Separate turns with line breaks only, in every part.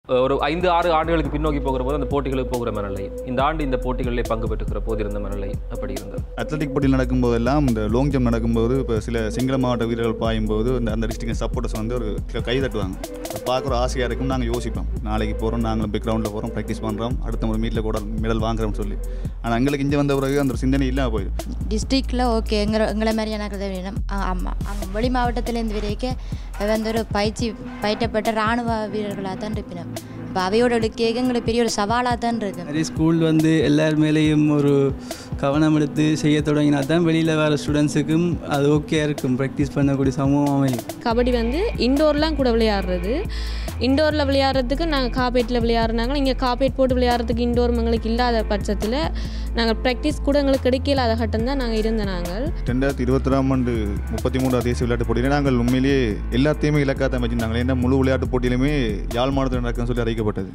ஒரு ஐந்து ஆறு ஆண்டுகளுக்கு பின்னோக்கி போகிற போது அந்த போட்டிகளுக்கு போகிற மனநிலை இந்த ஆண்டு இந்த போட்டிகளிலே பங்கு பெற்றுக்கிற போது இருந்த மனநிலை அப்படி இருந்தது
அத்லட்டிக் போட்டியில் நடக்கும்போதெல்லாம் இந்த லாங் ஜம்ப் நடக்கும்போது இப்போ சில சிங்கள மாவட்ட வீரர்கள் பாயும்போது இந்த அந்த டிஸ்ட்ரிக்ட் சப்போர்ட்டர்ஸ் வந்து ஒரு க- கை தட்டுவாங்க அதை பார்க்குற ஆசையாக இருக்கும் நாங்கள் யோசிப்போம் நாளைக்கு போகிறோம் நாங்களும் போய் கிரவுண்டில் போகிறோம் ப்ராக்டிஸ் பண்ணுறோம் அடுத்த ஒரு மீட்டில் கூட மெடல் வாங்குறோம்னு சொல்லி ஆனால் எங்களுக்கு இங்கே வந்த பிறகு அந்த சிந்தனை இல்லாமல் போயிடும்
டிஸ்ட்ரிக்டில் ஓகே எங்களை எங்களை மாதிரியான வேணும் ஆமாம் அங்கே வெளி மாவட்டத்திலேருந்து வரைக்கும் வந்து ஒரு பயிற்சி பயிற்றப்பட்ட இராணுவ வீரர்களாக தான் இருப்பினோம் இப்போ அவையோட கேட்க எங்களுக்கு பெரிய ஒரு சவாலாக தான் இருக்கு
நிறைய ஸ்கூல் வந்து எல்லார் மேலேயும் ஒரு கவனம் எடுத்து செய்ய தொடங்கினா தான் வெளியில் வர ஸ்டூடெண்ட்ஸுக்கும் அது ஓகே இருக்கும் ப்ராக்டிஸ் பண்ணக்கூடிய சமூகம் அமையும்
கபடி வந்து இண்டோர்லாம் கூட விளையாடுறது இண்டோரில் விளையாடுறதுக்கு நாங்கள் காப்பேட்டில் விளையாடுறாங்க இங்கே காப்பேட் போட்டு விளையாடுறதுக்கு இண்டோர் எங்களுக்கு இல்லாத பட்சத்தில் நாங்கள் ப்ராக்டிஸ் கூட எங்களுக்கு கிடைக்கலாத கட்டம் தான் நாங்கள் இருந்த நாங்கள்
ரெண்டாயிரத்தி இருபத்தொராம் ஆண்டு முப்பத்தி மூன்றாவது தேசிய விளையாட்டு போட்டியில் நாங்கள் உண்மையிலேயே எல்லாத்தையுமே இலக்காக வச்சுருந்தாங்க ஏன்னா முழு விளையாட்டு போட்டியிலுமே யாழ் மாவட்டத்தில் நடக்கும்னு சொல்லி அறிவிக்கப்பட்டது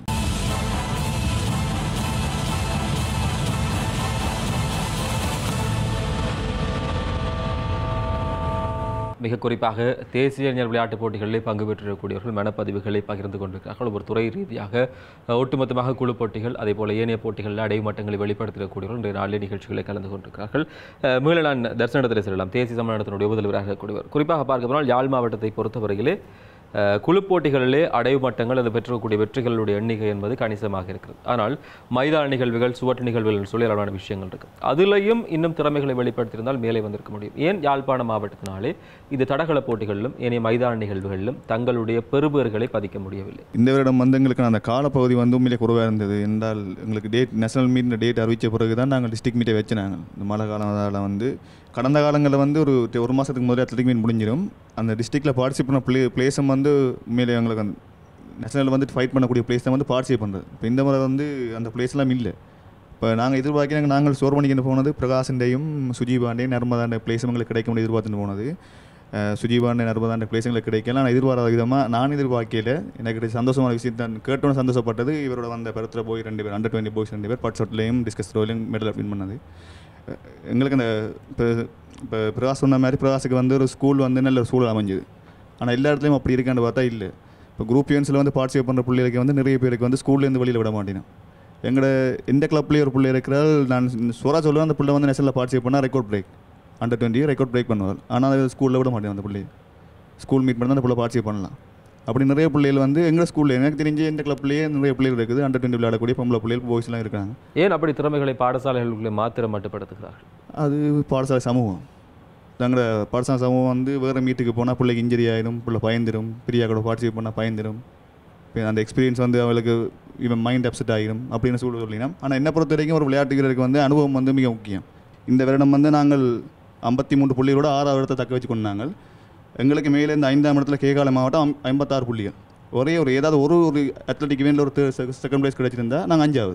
மிக குறிப்பாக தேசிய இளைஞர் விளையாட்டுப் போட்டிகளிலே பங்கு பெற்றிருக்கக்கூடியவர்கள் மனப்பதிவுகளை பகிர்ந்து கொண்டிருக்கிறார்கள் ஒரு துறை ரீதியாக அஹ், ஒட்டுமொத்தமாக குழு போட்டிகள் அதே போல ஏனைய போட்டிகளில் அடைவு மட்டங்களை வெளிப்படுத்தியிருக்கக்கூடியவர்கள் இன்றைய நாளிலே நிகழ்ச்சிகளை கலந்து கொண்டிருக்கிறார்கள் அஹ், மீள நான் தரிசனத்தில் செல்லலாம் தேசிய சம்மேளனத்தினுடைய முதல்வராக இருக்கக்கூடியவர் குறிப்பாக பார்க்க போனால் யாழ் மாவட்டத்தை பொறுத்தவரையிலே அஹ், குழு போட்டிகளிலே அடைவு மட்டங்கள் அது பெற்றிருக்கக்கூடிய வெற்றிகளுடைய எண்ணிக்கை என்பது கணிசமாக இருக்கிறது ஆனால் மைதான நிகழ்வுகள் சுவட்டு நிகழ்வுகள் சொல்லி அளவான விஷயங்கள் இருக்கு அதுலேயும் இன்னும் திறமைகளை வெளிப்படுத்தியிருந்தால் மேலே வந்திருக்க முடியும் ஏன் யாழ்ப்பாண மாவட்டத்தினாலே இது தடகள போட்டிகளிலும் ஏனைய மைதான நிகழ்வுகளிலும் தங்களுடைய பெறுபேறுகளை பதிக்க முடியவில்லை
இந்த வருடம் வந்து எங்களுக்கு அந்த காலப்பகுதி வந்து உண்மையிலே குறைவாக இருந்தது என்றால் எங்களுக்கு டேட் நேஷனல் மீட் டேட் அறிவித்த பிறகு தான் நாங்கள் டிஸ்ட்ரிக்ட் மீட்டை வச்சுனாங்க இந்த மழை காலம் வந்து கடந்த காலங்களில் வந்து ஒரு ஒரு மாதத்துக்கு முதல்ல அத்லட்டிக் மீட் முடிஞ்சிடும் அந்த டிஸ்ட்ரிக்டில் பார்ட்டிசிபேட் பண்ண பிளே பிளேஸும் வந்து உண்மையிலே எங்களுக்கு அந்த நேஷனல் வந்து ஃபைட் பண்ணக்கூடிய பிளேஸ் தான் வந்து பார்ட்டிசிபேட் பண்ணுறது இப்போ இந்த முறை வந்து அந்த பிளேஸ்லாம் இல்லை இப்போ நாங்கள் எதிர்பார்க்க நாங்கள் சோர் பண்ணிக்கிட்டு போனது பிரகாசண்டையும் சுஜிபாண்டே நர்மதாண்ட பிளேஸும் எங்களுக்கு கிடைக்க முடியும் எதிர்பார்த்துட்டு போனது அஹ் சுஜிபாண்டே நர்மதாண்ட பிளேஸ் எங்களுக்கு கிடைக்கல நான் எதிர்பாராத விதமாக நான் எதிர்பார்க்கல எனக்கு கிடைச்ச சந்தோஷமான விஷயம் தான் கேட்டோன்னு சந்தோஷப்பட்டது இவரோட வந்த பரத்தில் போய் ரெண்டு பேர் அண்டர் டுவெண்ட்டி போய்ஸ் ரெண்டு பேர் பட் ஷாட்லேயும் டிஸ்கஸ் த்ரோலையும் மெடல் வின் பண்ணது அஹ் எங்களுக்கு அந்த இப்போ இப்போ பிரகாஷ் சொன்ன மாதிரி பிரகாஷுக்கு வந்து ஒரு ஸ்கூல் வந்து நல்ல ஒரு சூழல் அமைஞ்சுது ஆனால் எல்லா இடத்துலையும் அப்படி இருக்கான்னு பார்த்தா இல்லை இப்போ குரூப் யூன்ஸில் வந்து பார்ட்டிசிபேட் பண்ணுற பிள்ளைகளுக்கு வந்து நிறைய பேருக்கு வந்து ஸ்கூல்லேருந்து வெளியில் விட மாட்டேன் எங்களோட எந்த கிளப்லேயே ஒரு பிள்ளை இருக்கிறால் நான் சுவரா சொல்லுவேன் அந்த பிள்ளை வந்து நேஷனலில் பார்ட்டிசிபேட் பண்ணால் record break under twenty record break பண்ணுவார் ஆனால் அது ஸ்கூலில் விட மாட்டேன் அந்த பிள்ளையை ஸ்கூல் மீட் பண்ணி அந்த பிள்ளை பார்ட்டிசிபேட் பண்ணலாம் அப்படி நிறைய பிள்ளைகள் வந்து எங்கள் ஸ்கூலில் எனக்கு தெரிஞ்ச இந்த கிளப்லேயே நிறைய பிள்ளைகள் இருக்குது அண்டர் டுவெண்ட்டி விளையாடக்கூடிய பொம்பளை பிள்ளைகள் பாய்ஸ்லாம் இருக்காங்க
ஏன் அப்படி திறமைகளை பாடசாலைகளுக்குள்ளே மாத்திரம் மட்டுப்படுத்துகிறார்கள்
அது பாடசாலை சமூகம் தங்களோட பாடசாலை சமூகம் வந்து வேறு மீட்டுக்கு போனால் பிள்ளைக்கு இன்ஜரி ஆகிடும் பிள்ளை பயந்துடும் பிரியா கூட பார்ட்டிசிபேட் பண்ணால் பயந்துடும் இப்போ அந்த எக்ஸ்பீரியன்ஸ் வந்து அவளுக்கு இவன் மைண்ட் அப்செட் ஆகிடும் அப்படின்னு சூழல் சொல்லினா ஆனால் என்ன பொறுத்த வரைக்கும் ஒரு விளையாட்டு வீரருக்கு வந்து அனுபவம் வந்து மிக முக்கியம் இந்த வருடம் வந்து நாங்கள் ஐம்பத்தி மூன்று புள்ளிகளோட ஆறாவது இடத்தை தக்க வச்சு கொண்டாங்க எங்களுக்கு மேலே இந்த ஐந்தாம் இடத்துல கேகால மாவட்டம் ஐம்- ஐம்பத்தாறு புள்ளிகள் ஒரே ஒரு ஏதாவது ஒரு ஒரு அத்லட்டிக் இவெண்ட்டில் ஒரு செகண்ட் ப்ரைஸ் கிடைச்சிருந்தா நாங்கள் அஞ்சாவது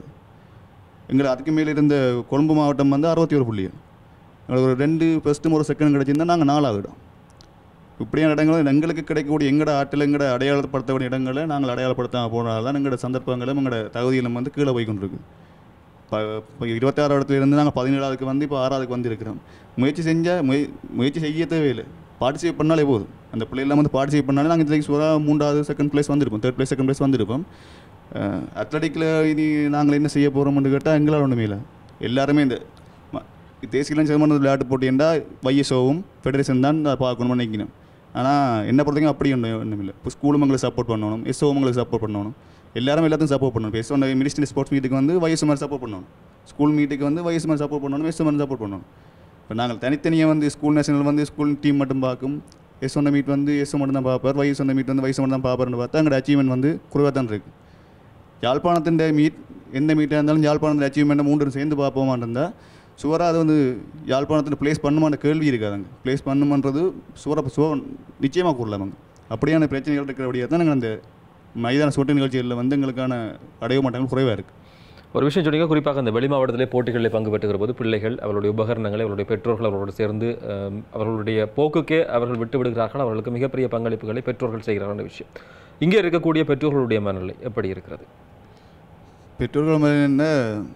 எங்களை அதுக்கு மேலே இருந்த கொழும்பு மாவட்டம் வந்து அறுபத்தி ஒரு புள்ளி எங்களுக்கு ஒரு ரெண்டு ஃபஸ்ட்டும் ஒரு செகண்ட் கிடச்சிருந்தா நாங்கள் நாலாவது இடம் இப்படியான இடங்களும் எங்களுக்கு கிடைக்கக்கூடிய எங்களோட ஆட்டில் எங்களோட அடையாளப்படுத்தக்கூடிய இடங்களை நாங்கள் அடையாளப்படுத்தாமல் போனால தான் எங்களோட சந்தர்ப்பங்களும் எங்களோட தகுதியிலும் வந்து கீழே போய் கொண்டிருக்கு இப்போ இப்போ இருபத்தாறு இடத்துல இருந்து நாங்கள் பதினேழாவதுக்கு வந்து இப்போ ஆறாவதுக்கு வந்திருக்கிறோம் முயற்சி செஞ்சால் முய முயற்சி செய்ய தேவையில்லை பார்ட்டிசிபேட் பண்ணாலே போதும் அந்த பிள்ளைலாம் வந்து பார்ட்டிசிபேட் பண்ணாலே நாங்கள் இதுக்கு சுரா மூன்றாவது செகண்ட் ப்ளேஸ் வந்திருப்போம் தேர்ட் ப்ளேஸ் செகண்ட் ப்ளேஸ் வந்திருப்போம் அத்லட்டிக்கில் இனி நாங்கள் என்ன செய்ய போகிறோம்னு கேட்டால் எங்களால் ஒன்றுமே இல்லை எல்லாருமே இந்த ம- தேசிய இளைஞர் சமமான விளையாட்டு போட்டி என்றால் வைஎஸ்ஓவும் ஃபெடரேஷன் தான் அதை பார்க்கணும்னு நினைக்கணும் ஆனால் என்ன பொறுத்தவரைக்கும் அப்படி ஒன்றும் ஒன்றும் இல்லை இப்போ ஸ்கூலும் எங்களுக்கு சப்போர்ட் பண்ணணும் எஸ்ஓவும் எங்களுக்கு சப்போர்ட் பண்ணணும் எல்லாரும் எல்லாத்தையும் சப்போர்ட் பண்ணணும் இப்போ எஸ்ஓ மினிஸ்டர் ஸ்போர்ட்ஸ் மீட்டுக்கு வந்து வயசு மாதிரி சப்போர்ட் பண்ணணும் ஸ்கூல் மீட்டுக்கு வந்து வயசு மாதிரி சப்போர்ட் பண்ணணும் எஸ்ஓ மாதிரி சப்போர்ட் பண்ணணும் இப்போ நாங்கள் தனித்தனியாக வந்து ஸ்கூல் நேஷனல் வந்து ஸ்கூல் டீம் மட்டும் பார்க்கும் எஸ் ஒன்ற மீட் வந்து எஸ் மட்டும் தான் பார்ப்பார் வயசு ஒன்ற மீட் வந்து வயசு மட்டும் தான் பார்ப்பார்னு பார்த்தா எங்களோட அச்சீவ்மெண்ட் வந்து குறைவாக தான் இருக்குது யாழ்ப்பாணத்தின் மீட் எந்த மீட்டாக இருந்தாலும் யாழ்ப்பாணத்தில் அச்சீவ்மெண்ட்டை மூன்று சேர்ந்து பார்ப்போமான் இருந்தால் சுவராக அது வந்து யாழ்ப்பாணத்தில் ப்ளேஸ் பண்ணுமான கேள்வி இருக்காதுங்க ப்ளேஸ் பண்ணுமன்றது சுவர சுவ நிச்சயமாக கூறலாமாங்க அப்படியான பிரச்சனைகள் இருக்கிறபடியாக தான் நாங்கள் அந்த மைதான சோட்டு நிகழ்ச்சிகளில் வந்து எங்களுக்கான அடைய மாட்டங்கள் குறைவாக இருக்குது
ஒரு விஷயம் சொன்னீங்க குறிப்பாக அந்த வெளி மாவட்டத்திலே போட்டிகளில் பங்கு பெற்றுகிற போது பிள்ளைகள் அவர்களுடைய உபகரணங்களை அவர்களுடைய பெற்றோர்கள் அவர்களோடு சேர்ந்து அஹ், அவர்களுடைய போக்குக்கே அவர்கள் விட்டு விடுகிறார்கள் அவர்களுக்கு மிகப்பெரிய பங்களிப்புகளை பெற்றோர்கள் செய்கிறார்கள் விஷயம் இங்கே இருக்கக்கூடிய பெற்றோர்களுடைய மனநிலை எப்படி இருக்கிறது
பெற்றோர்கள் மேல என்ன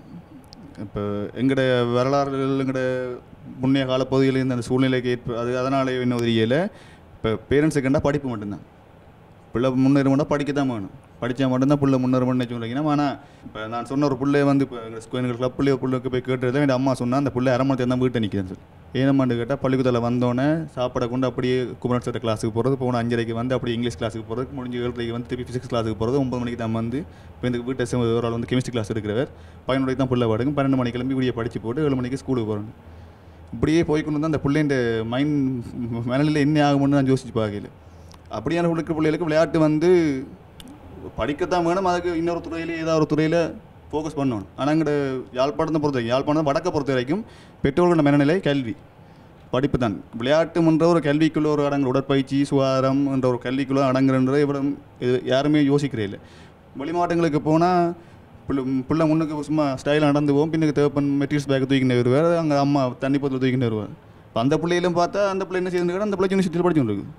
இப்போ எங்களுடைய வரலாறுகள் எங்களுடைய முன்னைய கால பகுதிகளில் இருந்த அந்த சூழ்நிலைக்கு ஏற்ப அது அதனால என்ன தெரியல இப்போ பேரண்ட்ஸுக்கு கண்டா படிப்பு மட்டும்தான் பிள்ளை முன்னேறணும்னா படிக்க தான் வேணும் படித்தா மட்டும்தான் புள்ள முன்னேற பண்ண சொல்லிங்கன்னா ஆனால் இப்போ நான் சொன்ன ஒரு பிள்ளை வந்து இப்போ எங்கள் கிளப்லேயே ஒரு பிள்ளைக்கு போய் கேட்டது என் அம்மா சொன்னால் அந்த பிள்ளை அரை மணி நேரம் தான் வீட்டை நிற்கிறேன்னு சொல்லி ஏனம்மாண்டு கேட்டால் பள்ளிக்கூடத்தில் வந்தோடனே சாப்பாடை கொண்டு அப்படியே குமரன் சார் கிளாஸுக்கு போகிறது போன அஞ்சரைக்கு வந்து அப்படியே இங்கிலீஷ் கிளாஸுக்கு போகிறது முடிஞ்சு ஏழரைக்கு வந்து திருப்பி ஃபிசிக்ஸ் கிளாஸுக்கு போகிறது ஒன்பது மணிக்கு தான் வந்து இப்போ இந்த வீட்டை செ- ஒரு ஆள் வந்து கெமிஸ்ட்ரி கிளாஸ் எடுக்கிறவர் பதினொன்றைக்கு தான் பிள்ளை பாடுங்க பன்னெண்டு மணிக்கு கிளம்பி இப்படியே படித்து போட்டு ஏழு மணிக்கு ஸ்கூலுக்கு போகிறோம் இப்படியே போய் கொண்டு வந்து அந்த பிள்ளைன்ற மைண்ட் மனநிலை என்ன ஆகும்னு நான் யோசிச்சு பார்க்கல அப்படியான இருக்கிற பிள்ளைகளுக்கு விளையாட்டு வந்து படிக்கத்தான் வேணும் அதுக்கு இன்னொரு துறையில் ஏதாவது ஒரு துறையில் ஃபோக்கஸ் பண்ணணும் ஆனால் எங்கள்ட யாழ்ப்பாணத்தை பொறுத்த வரைக்கும் யாழ்ப்பாணம் வடக்கை பொறுத்த வரைக்கும் பெற்றோர்களோட மனநிலை கல்வி படிப்பு தான் விளையாட்டுன்ற ஒரு கல்விக்குள்ள ஒரு அடங்குற உடற்பயிற்சி சுகாதாரம் என்ற ஒரு கல்விக்குள்ள அடங்குறன்ற இவரும் இது யாருமே யோசிக்கிறே இல்லை வெளி மாவட்டங்களுக்கு போனால் பிள்ளை பிள்ளை முன்னுக்கு சும்மா ஸ்டைலாக நடந்து போவோம் பின்னுக்கு தேவைப்பன் மெட்டீரியல்ஸ் பேக் தூக்கிட்டு வருவார் அங்கே அம்மா தண்ணி பத்தில் தூக்கிட்டு வருவார் இப்போ அந்த பிள்ளையிலும் பார்த்தா அந்த பிள்ளை என்ன செய்யுது அந்த பிள்ளை யூனிவர்சிட்டியில் படிச்சுட்டு இருக்குது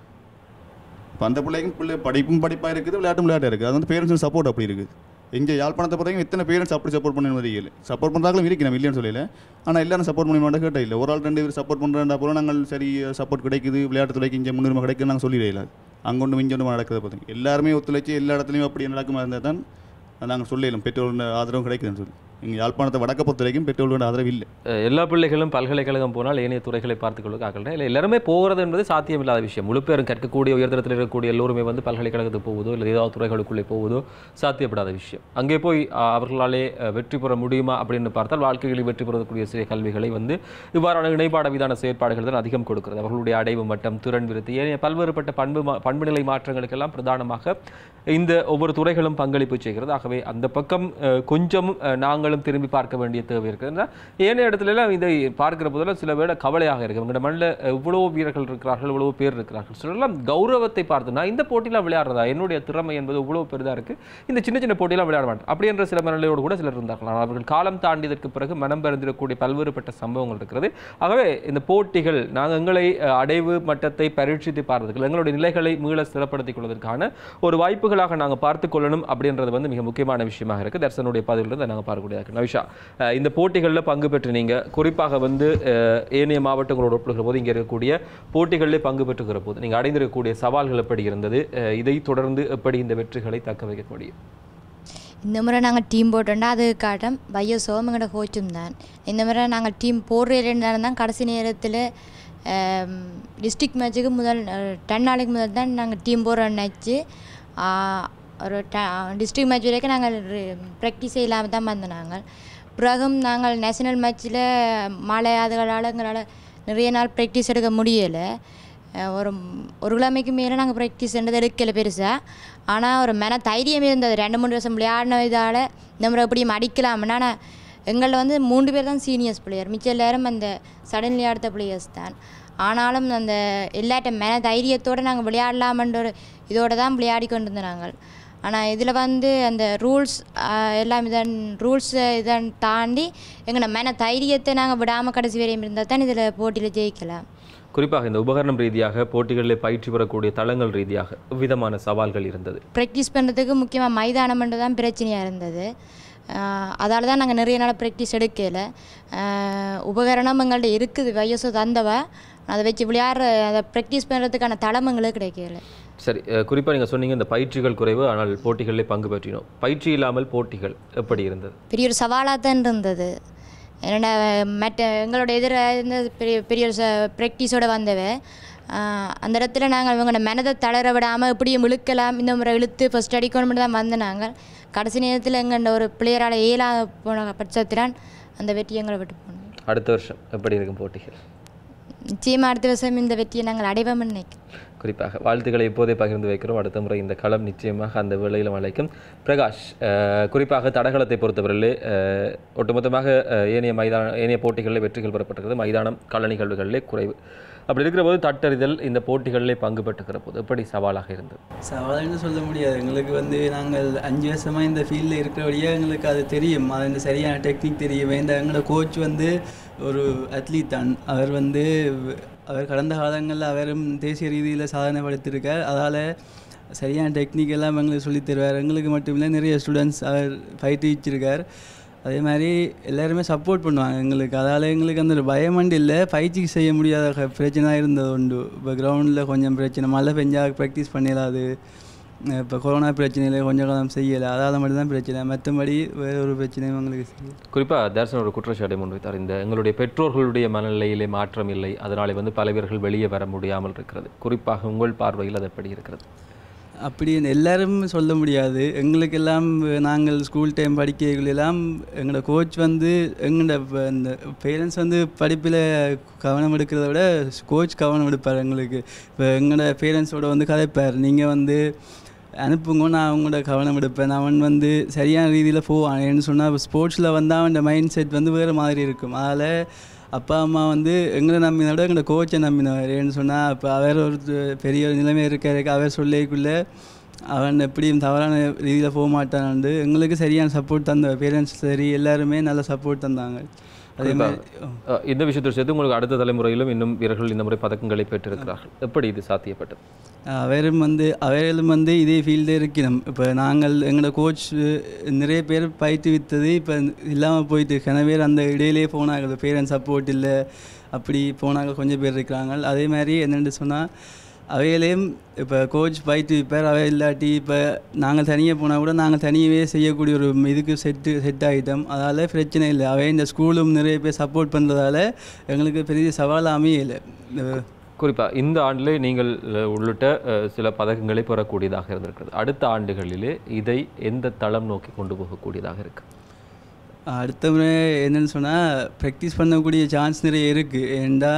இப்போ அந்த பிள்ளைக்கும் பிள்ளை படிப்பும் படிப்பாக இருக்குது விளையாட்டும் விளையாட்டாக இருக்குது அது வந்து பேரண்ட்ஸும் சப்போர்ட் அப்படி இருக்குது இங்கே யாழ்ப்பாணத்தை பொறுத்தவரைக்கும் இத்தனை பேரண்ட்ஸ் அப்படி சப்போர்ட் பண்ண தெரியல சப்போர்ட் பண்ணுறாங்களும் இருக்கு நம்ம இல்லைன்னு சொல்லல ஆனால் எல்லாரும் சப்போர்ட் பண்ண மாட்டோம் கேட்ட இல்லை ஒரு ஆள் ரெண்டு பேர் சப்போர்ட் பண்ணுறா அப்புறம் நாங்கள் சரி சப்போர்ட் கிடைக்குது விளையாட்டு துறைக்கு இங்கே முன்னுரிமை கிடைக்குது நாங்கள் சொல்லிடல அங்கே ஒன்று இங்கே ஒன்று நடக்கிறத பார்த்தீங்க எல்லாருமே ஒத்துழைச்சி எல்லா இடத்துலையும் அப்படி நடக்குமா இருந்தால் தான் நாங்கள் சொல்லிடலாம் பெற்றோர்களோட ஆதரவும் கிடைக்குதுன்னு சொல்லி இங்கே யாழ்ப்பாணத்தை வடக்க பொறுத்த வரைக்கும் பெற்றோர்களோட ஆதரவு இல்லை
அஹ் எல்லா பிள்ளைகளும் பல்கலைக்கழகம் போனால் ஏனைய துறைகளை பார்த்துக்கொள்ள ஆக்கல இல்லை எல்லாருமே போகிறது என்பது சாத்தியமில்லாத விஷயம் முழு பேரும் கற்கக்கூடிய உயர்தரத்தில் இருக்கக்கூடிய எல்லோருமே வந்து பல்கலைக்கழகத்துக்கு போவதோ இல்லை ஏதாவது துறைகளுக்குள்ளே போவதோ சாத்தியப்படாத விஷயம் அங்கே போய் அஹ், அவர்களாலே அஹ், வெற்றி பெற முடியுமா அப்படின்னு பார்த்தால் வாழ்க்கைகளில் வெற்றி பெறக்கூடிய சில கல்விகளை வந்து இவ்வாறான இணைப்பாட விதான செயற்பாடுகள் தான் அதிகம் கொடுக்கிறது அவர்களுடைய அடைவு மட்டம் திறன் விருத்தி ஏனைய பல்வேறுபட்ட பண்பு மா- பண்புநிலை மாற்றங்களுக்கெல்லாம் பிரதானமாக இந்த ஒவ்வொரு துறைகளும் பங்களிப்பு செய்கிறது ஆகவே அந்த பக்கம் அஹ், கொஞ்சம் அஹ், நாங்களும் திரும்பி பார்க்க வேண்டிய தேவை இருக்குது ஏனைய இடத்துல எல்லாம் இதை பார்க்கிற போதெல்லாம் சில வேளை கவலையாக இருக்கு எங்களோட மண்ணில் இவ்வளோ வீரர்கள் இருக்கிறார்கள் இவ்வளோ பேர் இருக்கிறார்கள் சிலரெல்லாம் கௌரவத்தை பார்த்து நான் இந்த போட்டிலாம் விளையாடுறதா என்னுடைய திறமை என்பது இவ்வளோ பெரிதாக இருக்கு இந்த சின்ன சின்ன போட்டியெல்லாம் விளையாட மாட்டேன் அப்படி என்ற சில மனநிலையோடு கூட சிலர் இருந்தார்கள் ஆனால் அவர்கள் காலம் தாண்டியதற்கு பிறகு மனம் பெறந்திருக்கக்கூடிய பல்வேறுபட்ட சம்பவங்கள் இருக்கிறது ஆகவே இந்த போட்டிகள் நாங்கள் எங்களை அஹ், அடைவு மட்டத்தை பரீட்சித்து பார்ப்பதற்கு எங்களுடைய நிலைகளை மீள சிறப்படுத்திக் கொள்வதற்கான ஒரு வாய்ப்புகளாக நாங்கள் பார்த்துக் கொள்ளணும் அப்படின்றது வந்து மிக முக்கியமான விஷயமாக இருக்குது தர்சனுடைய பதிலிருந்து நாங்கள் பார்க்கக்கூடியதாக இருக்கு நவிஷா அஹ், இந்த போட்டிகளில் பங்கு பெற்று நீங்கள் குறிப்பாக வந்து அஹ், ஏனைய மாவட்டங்களோடு ஒப்பிடுகிற போது இங்கே இருக்கக்கூடிய போட்டிகளில் பங்கு பெற்றுகிற போது நீங்கள் அடைந்திருக்கக்கூடிய சவால்கள் எப்படி இருந்தது அஹ், இதை தொடர்ந்து எப்படி இந்த வெற்றிகளை தக்க வைக்க முடியும்
இந்த முறை நாங்கள் டீம் போட்டோம்னா அது காட்டும் பையோசோம் எங்களோட கோச்சும் தான் இந்த முறை நாங்கள் டீம் போடுற தான் கடைசி நேரத்தில் டிஸ்ட்ரிக்ட் மேட்ச்சுக்கு முதல் டென் நாளைக்கு முதல் தான் நாங்கள் டீம் போடுறோம் நினச்சி ஒரு டிஸ்ட்ரிக்ட் மேட்ச் வரைக்கும் நாங்கள் ப்ராக்டிஸே இல்லாமல் தான் வந்தோம் நாங்கள் பிறகும் நாங்கள் நேஷனல் மேட்ச்சில் மழை அதுகளால் எங்களால் நிறைய நாள் ப்ராக்டிஸ் எடுக்க முடியலை அஹ் ஒரு ஒரு கிழமைக்கு மேலே நாங்கள் ப்ராக்டிஸ் எடுத்தது எடுக்கல பெருசாக ஆனால் ஒரு மன தைரியம் இருந்தது ரெண்டு மூணு வருஷம் விளையாடின இதால் இந்த முறை எப்படியும் அடிக்கலாம்னா ஆனால் எங்களில் வந்து மூன்று பேர் தான் சீனியர்ஸ் பிளேயர் மிச்சம் எல்லாரும் அந்த சடன்லி அடுத்த பிளேயர்ஸ் தான் ஆனாலும் அந்த எல்லாட்ட மன தைரியத்தோடு நாங்கள் விளையாடலாமன்ற ஒரு இதோட தான் விளையாடி கொண்டு இருந்தோம் நாங்கள் ஆனால் இதில் வந்து அந்த ரூல்ஸ் எல்லாம் இதன் ரூல்ஸ் இதன் தாண்டி எங்களை மன தைரியத்தை நாங்கள் விடாமல் கடைசி வரையும் இருந்தால் தான் இதில் போட்டியில் ஜெயிக்கலாம்
குறிப்பாக இந்த உபகரணம் ரீதியாக போட்டிகளில் பயிற்சி பெறக்கூடிய தளங்கள் ரீதியாக விதமான சவால்கள் இருந்தது
ப்ராக்டிஸ் பண்ணுறதுக்கு முக்கியமாக மைதானம்ன்றது தான் பிரச்சனையாக இருந்தது அதால் தான் நாங்கள் நிறைய நாள் ப்ராக்டிஸ் எடுக்கல ஆஹ் உபகரணம் எங்கள்கிட்ட இருக்குது வயசு தந்தவ அதை வச்சு விளையாடுற அதை ப்ராக்டிஸ் பண்ணுறதுக்கான தளமங்களே கிடைக்கல
சரி குறிப்பாக நீங்கள் சொன்னீங்க இந்த பயிற்சிகள் குறைவு ஆனால் போட்டிகளில் பங்கு பெற்றினோம் பயிற்சி இல்லாமல் போட்டிகள் எப்படி இருந்தது
பெரிய ஒரு சவாலாக தான் இருந்தது ஏன்னா மற்ற எங்களோட எதிர இருந்த பெரிய பெரிய ஒரு ப்ராக்டிஸோடு வந்தவ ஆஹ் அந்த இடத்துல நாங்கள் இவங்களோட மனதை தளர விடாமல் இப்படியும் இழுக்கலாம் இந்த முறை இழுத்து ஃபஸ்ட் அடிக்கணும்னு தான் வந்த நாங்கள் கடைசி நேரத்தில் எங்கள்ட ஒரு பிளேயரால் ஏலா போன பட்சத்திலான் அந்த வெற்றி எங்களை விட்டு போனோம்
அடுத்த வருஷம் எப்படி இருக்கும் போட்டிகள்
நிச்சயமாக அடுத்த வருஷம் இந்த வெற்றியை நாங்கள் அடைவோம்னு நினைக்கிறோம்
குறிப்பாக வாழ்த்துக்களை இப்போதே பகிர்ந்து வைக்கிறோம் அடுத்த முறை இந்த களம் நிச்சயமாக அந்த வேளையிலும் அழைக்கும் பிரகாஷ் அஹ், குறிப்பாக தடகளத்தை பொறுத்தவரையிலே அஹ், ஒட்டுமொத்தமாக அஹ், ஏனைய மைதான ஏனைய போட்டிகளில் வெற்றிகள் பெறப்பட்டிருக்கிறது மைதானம் கள நிகழ்வுகளிலே குறைவு அப்படி இருக்கிற போது தட்டறிதல் இந்த போட்டிகளிலே பங்கு பெற்றுக்கிற போது எப்படி சவாலாக இருந்தது
சவால்னு சொல்ல முடியாது எங்களுக்கு வந்து நாங்கள் அஞ்சு வருஷமாக இந்த ஃபீல்டில் இருக்கிறபடியே எங்களுக்கு அது தெரியும் அது இந்த சரியான டெக்னிக் தெரியும் இந்த எங்களோட கோச் வந்து ஒரு அத்லீட் தான் அவர் வந்து அவர் கடந்த காலங்களில் அவரும் தேசிய ரீதியில் சாதனை படுத்திருக்கார் அதால் சரியான டெக்னிக் எல்லாம் எங்களுக்கு சொல்லித் தருவார் எங்களுக்கு மட்டும் இல்லை நிறைய ஸ்டூடெண்ட்ஸ் அவர் பயிற்றுவிச்சிருக்கார் அதே மாதிரி எல்லாருமே சப்போர்ட் பண்ணுவாங்க எங்களுக்கு அதால் எங்களுக்கு அந்த ஒரு பயமண்டு இல்லை பயிற்சிக்கு செய்ய முடியாத க- பிரச்சனை இருந்தது உண்டு இப்போ கிரவுண்டில் கொஞ்சம் பிரச்சனை மழை பெஞ்சா ப்ராக்டிஸ் பண்ணிடாது இப்போ கொரோனா பிரச்சனையில் கொஞ்ச காலம் செய்யலை அதால் மட்டும்தான் பிரச்சனை மற்றபடி வேறு ஒரு பிரச்சனையும் எங்களுக்கு செய்யலை
குறிப்பாக தர்சன் ஒரு குற்றச்சாட்டை முன்வைத்தார் இந்த எங்களுடைய பெற்றோர்களுடைய மனநிலையிலே மாற்றம் இல்லை அதனாலே வந்து பல பேர்கள் வெளியே வர முடியாமல் இருக்கிறது குறிப்பாக உங்கள் பார்வையில் அது எப்படி இருக்கிறது
அப்படி எல்லாரும் சொல்ல முடியாது எங்களுக்கெல்லாம் நாங்கள் ஸ்கூல் டைம் படிக்கிறதுலாம் எங்களோட கோச் வந்து எங்களோட இப்ப இந்த பேரண்ட்ஸ் வந்து படிப்பில் கவனம் எடுக்கிறத விட கோச் கவனம் எடுப்பார் எங்களுக்கு இப்போ எங்களோட பேரண்ட்ஸோட வந்து கதைப்பார் நீங்கள் வந்து அனுப்புங்க நான் அவங்களோட கவனம் எடுப்பேன் அவன் வந்து சரியான ரீதியில் போவான் ஏன்னு சொன்னால் ஸ்போர்ட்ஸில் வந்து அவன் மைண்ட் செட் வந்து வேறு மாதிரி இருக்கும் அதனால் அப்பா அம்மா வந்து எங்களை நம்பினதை விட எங்களோட கோச்சை நம்பினவர் ஏன்னு சொன்னால் இப்போ அவர் ஒரு பெரிய ஒரு நிலைமை இருக்காரு அவர் சொல்லிக்குள்ளே அவன் எப்படியும் தவறான ரீதியில் போக மாட்டான்னு எங்களுக்கு சரியான சப்போர்ட் தந்த பேரண்ட்ஸ் சரி எல்லாருமே நல்ல சப்போர்ட் தந்தாங்க அதே மாதிரி
அஹ் இந்த விஷயத்தோடு சேர்த்து உங்களுக்கு அடுத்த தலைமுறையிலும் இன்னும் வீரர்கள் இந்த முறை பதக்கங்களை பெற்றிருக்கிறார்கள் எப்படி இது சாத்தியப்பட்டது
அவரும் வந்து அவர்களும் வந்து இதே ஃபீல்டே இருக்கணும் இப்போ நாங்கள் எங்களோட கோச் நிறைய பேர் பயிற்றுவித்தது இப்போ இல்லாமல் போயிட்டு கன பேர் அந்த இடையிலே போனாங்க பேரண்ட்ஸ் சப்போர்ட் இல்லை அப்படி போனாங்க கொஞ்சம் பேர் இருக்கிறாங்க அதே மாதிரி என்னென்னு சொன்னால் அவையிலையும் இப்போ கோச் பயிற்றுவிப்பார் அவை இல்லாட்டி இப்போ நாங்கள் தனியாக போனால் கூட நாங்கள் தனியாகவே செய்யக்கூடிய ஒரு இதுக்கு செட்டு செட் ஆகிட்டோம் அதால் பிரச்சனை இல்லை அவை இந்த ஸ்கூலும் நிறைய பேர் சப்போர்ட் பண்ணுறதால எங்களுக்கு பெரிய சவால் அமையலை அஹ்
குறிப்பாக இந்த ஆண்டிலே நீங்கள் அஹ், உள்ளிட்ட அஹ், சில பதக்கங்களை பெறக்கூடியதாக இருந்திருக்கிறது அடுத்த ஆண்டுகளிலே இதை எந்த தளம் நோக்கி கொண்டு போகக்கூடியதாக இருக்கு
அடுத்த முறை என்னன்னு சொன்னால் ப்ராக்டிஸ் பண்ணக்கூடிய சான்ஸ் நிறைய இருக்குது ஏன்டா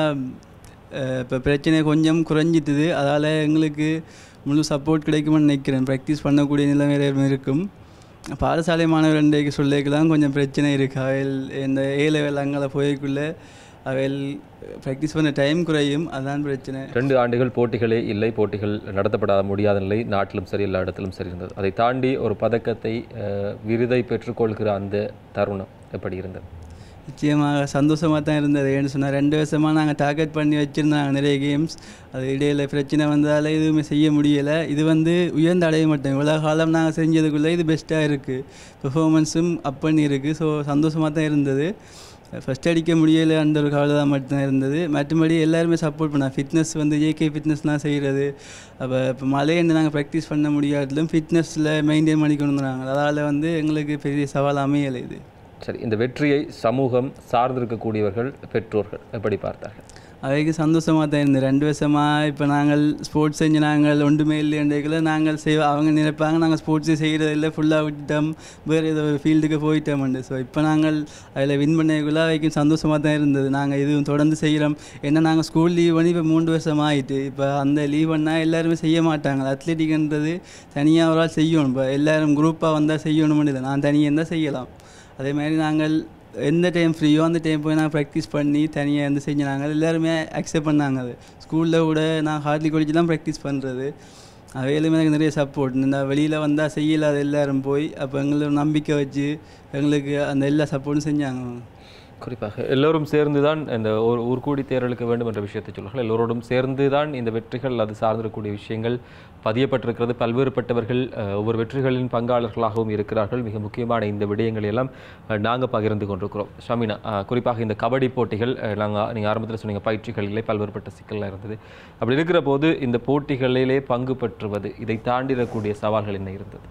இப்போ பிரச்சனை கொஞ்சம் குறைஞ்சிட்டுது அதால் எங்களுக்கு முழு சப்போர்ட் கிடைக்கும்னு நினைக்கிறேன் ப்ராக்டிஸ் பண்ணக்கூடிய நிலைமை இருக்கும் பாடசாலை மாணவர் இன்றைக்கு சொல்லிக்கலாம் கொஞ்சம் பிரச்சனை இருக்குது அவையில் இந்த ஏ லெவல் அங்கே போய்க்குள்ளே அவையில் ப்ராக்டிஸ் பண்ண டைம் குறையும் அதான் பிரச்சனை
ரெண்டு ஆண்டுகள் போட்டிகளே இல்லை போட்டிகள் நடத்தப்பட முடியாத நிலை நாட்டிலும் சரி எல்லா இடத்திலும் சரி இருந்தது அதை தாண்டி ஒரு பதக்கத்தை அஹ், விருதை பெற்றுக்கொள்கிற அந்த தருணம் எப்படி இருந்தது
நிச்சயமாக சந்தோஷமாக தான் இருந்தது ஏன்னு சொன்னால் ரெண்டு வருஷமாக நாங்கள் டார்கெட் பண்ணி வச்சுருந்தாங்க நிறைய கேம்ஸ் அது இடையில பிரச்சனை வந்ததால் எதுவுமே செய்ய முடியலை இது வந்து உயர்ந்த அடைய மாட்டோம் இவ்வளோ காலம் நாங்கள் செஞ்சதுக்குள்ளே இது பெஸ்ட்டாக இருக்குது பெர்ஃபார்மன்ஸும் அப் பண்ணி இருக்குது ஸோ சந்தோஷமாக தான் இருந்தது ஃபஸ்ட் அடிக்க முடியலை அந்த ஒரு கவலை தான் மட்டும்தான் இருந்தது மற்றபடி எல்லாருமே சப்போர்ட் பண்ணாங்க ஃபிட்னஸ் வந்து ஏகே ஃபிட்னஸ்லாம் செய்கிறது அப்போ இப்போ மலையண்டு நாங்கள் ப்ராக்டிஸ் பண்ண முடியாட்டிலும் ஃபிட்னஸில் மெயின்டைன் பண்ணி கொண்டு வந்தாங்க அதால் வந்து எங்களுக்கு பெரிய சவால் அமையலை இது
சரி இந்த வெற்றியை சமூகம் சார்ந்திருக்கக்கூடியவர்கள் பெற்றோர்கள் எப்படி பார்த்தார்கள்
அவைக்கு சந்தோஷமாக தான் இருந்தது ரெண்டு வருஷமாக இப்போ நாங்கள் ஸ்போர்ட்ஸ் செஞ்சு நாங்கள் ஒன்றுமே இல்லைன்றதுக்குள்ள நாங்கள் செய் அவங்க நினைப்பாங்க நாங்கள் ஸ்போர்ட்ஸே செய்கிறது இல்லை ஃபுல்லாக விட்டோம் வேறு ஏதோ ஒரு ஃபீல்டுக்கு போயிட்டோம்ண்டு ஸோ இப்போ நாங்கள் அதில் வின் பண்ணக்குள்ள அவைக்கும் சந்தோஷமாக தான் இருந்தது நாங்கள் இதுவும் தொடர்ந்து செய்கிறோம் ஏன்னா நாங்கள் ஸ்கூல் லீவ் பண்ணி இப்போ மூன்று வருஷம் ஆயிட்டு இப்போ அந்த லீவ் பண்ணால் எல்லாருமே செய்ய மாட்டாங்க அத்லெட்டிக்ன்றது தனியாக ஒரு ஆள் செய்யணும் இப்போ எல்லாரும் குரூப்பாக வந்தால் செய்யணும்னு இல்லை நான் தனியாக இருந்தால் செய்யலாம் அதே மாதிரி நாங்கள் எந்த டைம் ஃப்ரீயோ அந்த டைம் போய் நாங்கள் ப்ராக்டிஸ் பண்ணி தனியாக இருந்து செஞ்சு நாங்கள் எல்லாருமே அக்செப்ட் பண்ணாங்க அது ஸ்கூலில் கூட நான் ஹார்ட்லி காலேஜ் தான் ப்ராக்டிஸ் பண்ணுறது அவையிலுமே எனக்கு நிறைய சப்போர்ட் இந்த வெளியில் வந்தால் செய்யலாத எல்லாரும் போய் அப்போ எங்களுக்கு நம்பிக்கை வச்சு எங்களுக்கு அந்த எல்லா சப்போர்ட்டும் செஞ்சாங்க
குறிப்பாக எல்லோரும் சேர்ந்து தான் இந்த ஒரு ஊர்கூடி தேர்தலுக்கு வேண்டும் என்ற விஷயத்தை சொல்லுங்கள் எல்லோரோடும் சேர்ந்து தான் இந்த வெற்றிகள் அது சார்ந்திருக்கக்கூடிய விஷயங்கள் பதியப்பட்டிருக்கிறது பல்வேறுபட்டவர்கள் அஹ், ஒவ்வொரு வெற்றிகளின் பங்காளர்களாகவும் இருக்கிறார்கள் மிக முக்கியமான இந்த விடயங்களை எல்லாம் நாங்கள் பகிர்ந்து கொண்டிருக்கிறோம் ஷமினா அஹ், குறிப்பாக இந்த கபடி போட்டிகள் நாங்கள் நீங்கள் ஆரம்பத்தில் சொன்னீங்க பயிற்சிகளிலே பல்வேறுபட்ட சிக்கல்லாம் இருந்தது அப்படி இருக்கிற போது இந்த போட்டிகளிலே பங்கு பெற்றுவது இதை தாண்டிடக்கூடிய சவால்கள் என்ன இருந்தது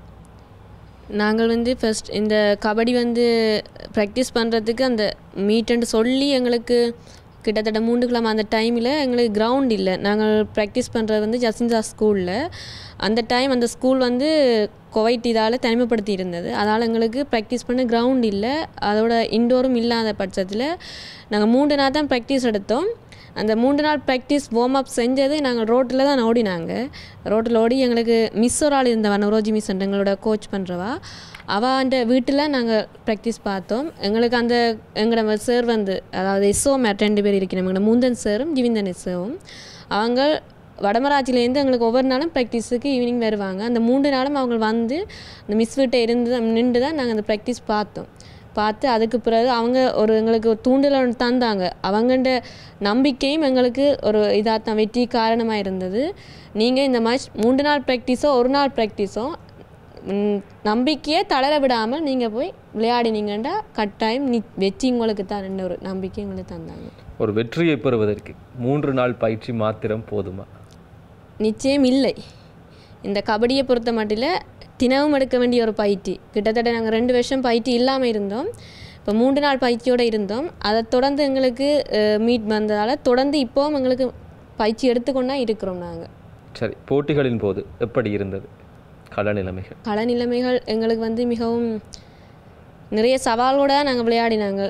நாங்கள் வந்து ஃபர்ஸ்ட் இந்த கபடி வந்து ப்ராக்டிஸ் பண்ணுறதுக்கு அந்த மீட்டுன்னு சொல்லி எங்களுக்கு கிட்டத்தட்ட மூன்று கிழமை அந்த டைமில் எங்களுக்கு கிரவுண்ட் இல்லை நாங்கள் ப்ராக்டிஸ் பண்ணுறது வந்து ஜசிந்தா ஸ்கூலில் அந்த டைம் அந்த ஸ்கூல் வந்து குவைட் இதால் தனிமைப்படுத்தி இருந்தது அதனால் எங்களுக்கு ப்ராக்டிஸ் பண்ண கிரவுண்ட் இல்லை அதோட இன்டோரும் இல்லாத பட்சத்தில் நாங்கள் மூன்று நாள் தான் ப்ராக்டிஸ் எடுத்தோம் அந்த மூன்று நாள் ப்ராக்டிஸ் வார்ம் அப் செஞ்சது நாங்கள் ரோட்டில் தான் ஓடினாங்க ரோட்டில் ஓடி எங்களுக்கு மிஸ் ஒரு ஆள் இருந்தவா நவரோஜி மிஸ் எங்களோட கோச் பண்ணுறவா அவன் வீட்டில் நாங்கள் ப்ராக்டிஸ் பார்த்தோம் எங்களுக்கு அந்த எங்களோட சார் வந்து அதாவது எஸ்ஓ மேட் ரெண்டு பேர் இருக்கிறோம் எங்களோட முந்தன் சாரும் ஜிவிந்தன் எஸ்ஓவும் அவங்க வடமராட்சியிலேருந்து எங்களுக்கு ஒவ்வொரு நாளும் ப்ராக்டிஸுக்கு ஈவினிங் வருவாங்க அந்த மூன்று நாளும் அவங்க வந்து அந்த மிஸ் வீட்டை இருந்து நின்று தான் நாங்கள் அந்த ப்ராக்டிஸ் பார்த்தோம் பார்த்து அதுக்கு பிறகு அவங்க ஒரு எங்களுக்கு ஒரு தூண்டல் ஒன்று தந்தாங்க அவங்கண்ட நம்பிக்கையும் எங்களுக்கு ஒரு இதாக தான் வெற்றி காரணமாக இருந்தது நீங்கள் இந்த மாதிரி மூன்று நாள் ப்ராக்டிஸோ ஒரு நாள் ப்ராக்டிஸோ ம், நம்பிக்கையை தளர விடாமல் நீங்கள் போய் விளையாடினீங்கன்னா கட்டாயம் நீ வெற்றி உங்களுக்கு தான் ஒரு நம்பிக்கை உங்களுக்கு தந்தாங்க
ஒரு வெற்றியை பெறுவதற்கு மூன்று நாள் பயிற்சி மாத்திரம் போதுமா
நிச்சயம் இல்லை இந்த கபடியை பொறுத்த மட்டில் தினமும் எடுக்க வேண்டிய ஒரு பயிற்சி கிட்டத்தட்ட நாங்கள் ரெண்டு வருஷம் பயிற்சி இல்லாமல் இருந்தோம் இப்போ மூன்று நாள் பயிற்சியோடு இருந்தோம் அதை தொடர்ந்து எங்களுக்கு மீட் வந்ததால் தொடர்ந்து இப்போவும் எங்களுக்கு பயிற்சி எடுத்துக்கொண்டா இருக்கிறோம் நாங்கள்
சரி போட்டிகளின் போது எப்படி இருந்தது கள நிலைமைகள்
கள நிலைமைகள் எங்களுக்கு வந்து மிகவும் நிறைய சவாலோட தான் நாங்கள் விளையாடினாங்க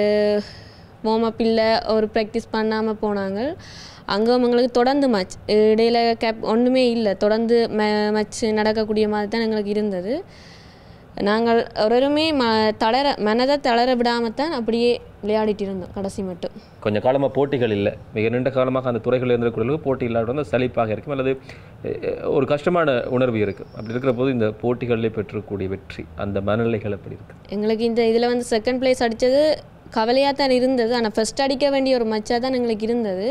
வார்ம் இல்லை ஒரு ப்ராக்டிஸ் பண்ணாமல் போனாங்க அங்கே எங்களுக்கு தொடர்ந்து மேட்ச் இடையில கேப் ஒன்றுமே இல்லை தொடர்ந்து மே மேட்ச் நடக்கக்கூடிய மாதிரி தான் எங்களுக்கு இருந்தது நாங்கள் ஒருவருமே ம தளர மனதை தளர விடாமல் தான் அப்படியே விளையாடிட்டு இருந்தோம் கடைசி மட்டும்
கொஞ்சம் காலமாக போட்டிகள் இல்லை மிக நீண்ட காலமாக அந்த துறைகளில் இருந்திருக்கிறவர்களுக்கு போட்டி இல்லாத வந்து சலிப்பாக இருக்கும் அல்லது அஹ், ஒரு கஷ்டமான உணர்வு இருக்கும் அப்படி இருக்கிற போது இந்த போட்டிகளில் பெற்றக்கூடிய வெற்றி அந்த மனநிலைகள் எப்படி இருக்கு
எங்களுக்கு இந்த இதில் வந்து செகண்ட் பிளேஸ் அடித்தது கவலையாக தான் இருந்தது ஆனால் ஃபர்ஸ்ட் அடிக்க வேண்டிய ஒரு மச்சாக தான் எங்களுக்கு இருந்தது